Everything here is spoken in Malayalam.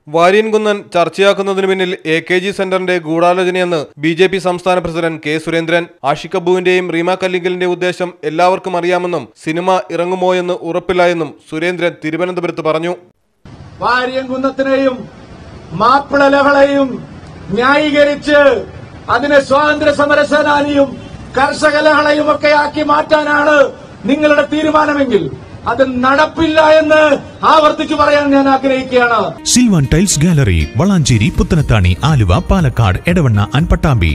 വാര്യൻകുന്നൻ ചർച്ചയാക്കുന്നതിന് പിന്നിൽ എ കെ ജി സെന്ററിന്റെ ഗൂഢാലോചനയെന്ന് ബി ജെ പി സംസ്ഥാന പ്രസിഡന്റ് കെ സുരേന്ദ്രൻ ആഷിഖ് അബുവിന്റെയും റീമ കല്ലിങ്കലിന്റെ ഉദ്ദേശം എല്ലാവർക്കും അറിയാമെന്നും സിനിമ ഇറങ്ങുമോയെന്ന് ഉറപ്പില്ല എന്നും സുരേന്ദ്രൻ തിരുവനന്തപുരത്ത് പറഞ്ഞു വാര്യംകുന്നത്തിനെയും മാപ്പിള ലഹളയും ന്യായീകരിച്ച് അതിനെ സ്വാതന്ത്ര്യ സമര സേനാനിയും കർഷക ലഹളയും ഒക്കെ ആക്കി മാറ്റാനാണ് നിങ്ങളുടെ തീരുമാനമെങ്കിൽ അത് നടപ്പില്ല എന്ന് ആവർത്തിച്ചു പറയാൻ ഞാൻ ആഗ്രഹിക്കുകയാണ് Silvan tiles gallery Valanchery Puthanathani Aluva Palakkad Edavanna and Pattambi